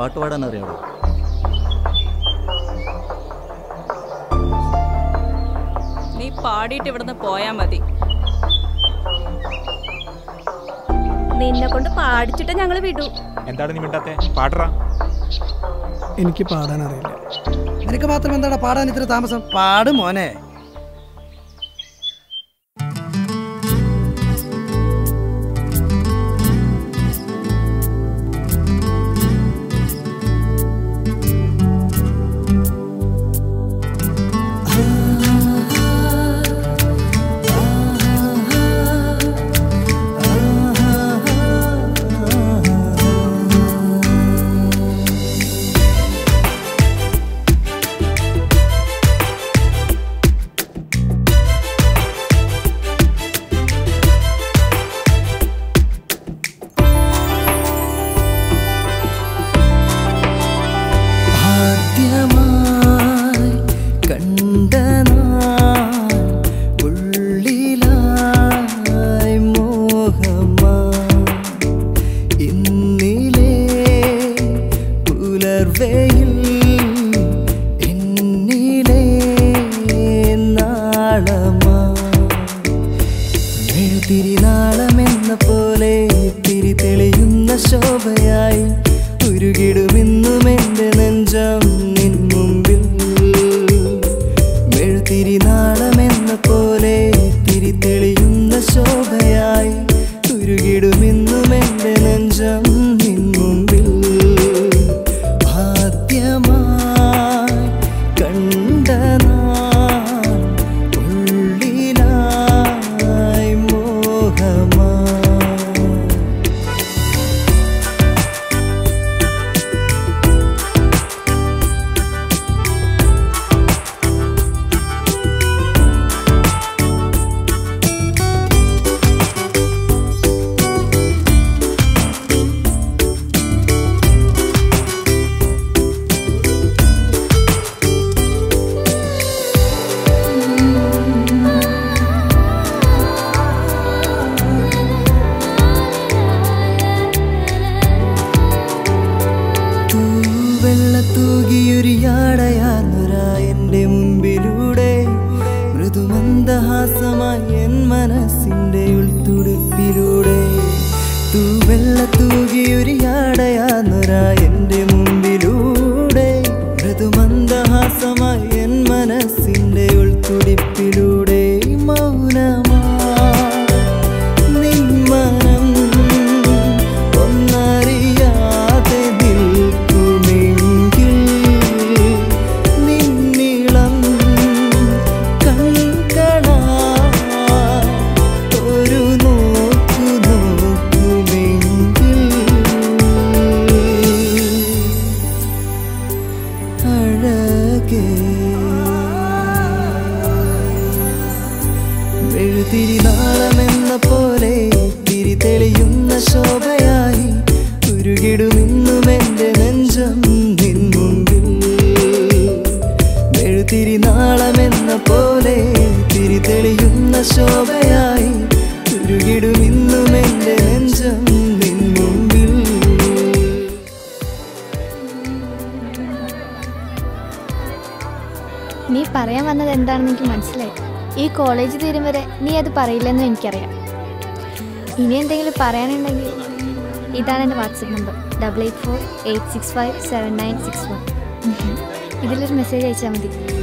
പാട്ട് പാടാൻ അറിയാമോ നീ പാടിയിട്ട് ഇവിടുന്ന് പോയാ മതി നിന്നെ കൊണ്ട് പാടിച്ചിട്ട് ഞങ്ങൾ വിടൂ എന്താണ് നീ മിണ്ടാത്തെ പാടറാ എനിക്ക് പാടാൻ അറിയില്ല നിനക്ക് മാത്രം എന്താടാ പാടാൻ ഇത്ര താമസം പാട് മോനെ ആദ്യമായി കണ്ട നാൾ ഉള്ളിലായി മോഹമാ ഇന്നിലെ പുലർവയിൽ എന്നിലെ നാളമാ മെഴുതിരിനാളമെന്ന പോലെ തിരി തെളിയുന്ന ശോഭയായി ഉരുകിടുമെന്നും എൻ്റെ നെഞ്ചം നിൻ മുമ്പിൽ മെഴുതിരിനാളമെന്ന പോലെ തിരി തെളിയുന്ന ശോഭയായി ഉരുകിടുമെന്നും എൻ്റെ നെഞ്ചം നിൻ മുമ്പിൽ ആദ്യമായി കണ്ട നാൾ ഉള്ളിലായി മോഹമാ തൂവെള്ള തൂകിയൊരിയാടയാർന്നൊരാ എൻ്റെ മുമ്പിലൂടെ മൃദുമന്ദഹാസമായി എൻ മനസ്സിൻ്റെ ഉൾത്തുടുപ്പിലൂടെ തൂവെള്ള തൂകിയൊരിയാടയാർന്നൊരാ എൻ്റെ മുമ്പിലൂടെ മൃദുമന്ദഹാസമായി എൻ മനസ്സിൻ്റെ ഉൾത്തുടിപ്പിലൂടെ മൗനമാ നിന്മനം ഒന്നറിയാതെ നിൽക്കുമെങ്കിൽ നിന്നിളം കൺകളാ ഒരു നോക്കു നോക്കുമെങ്കിൽ അഴകേ മെഴുതിരിനാളമെന്ന പോലെ തിരി തെളിയുന്ന ശോഭയായി ഉരുകിടുമിന്നും എൻ്റെ നെഞ്ചം നിൻ മുമ്പിൽ മെഴുതിരിനാളമെന്ന പോലെ തിരി തെളിയുന്ന ശോഭയായി ഉരുകിടുമിന്നും എൻ്റെ നെഞ്ചം നിൻ മുമ്പിൽ നീ പറയാൻ വന്നത് എന്താണെന്ന് എനിക്ക് മനസ്സിലായി ഈ കോളേജ് തീരും വരെ നീ അത് പറയില്ലെന്നും എനിക്കറിയാം ഇനി എന്തെങ്കിലും പറയാനുണ്ടെങ്കിൽ ഇതാണ് എൻ്റെ WhatsApp number double eight four eight six five seven nine six one ഇതിലൊരു മെസ്സേജ് അയച്ചാൽ മതി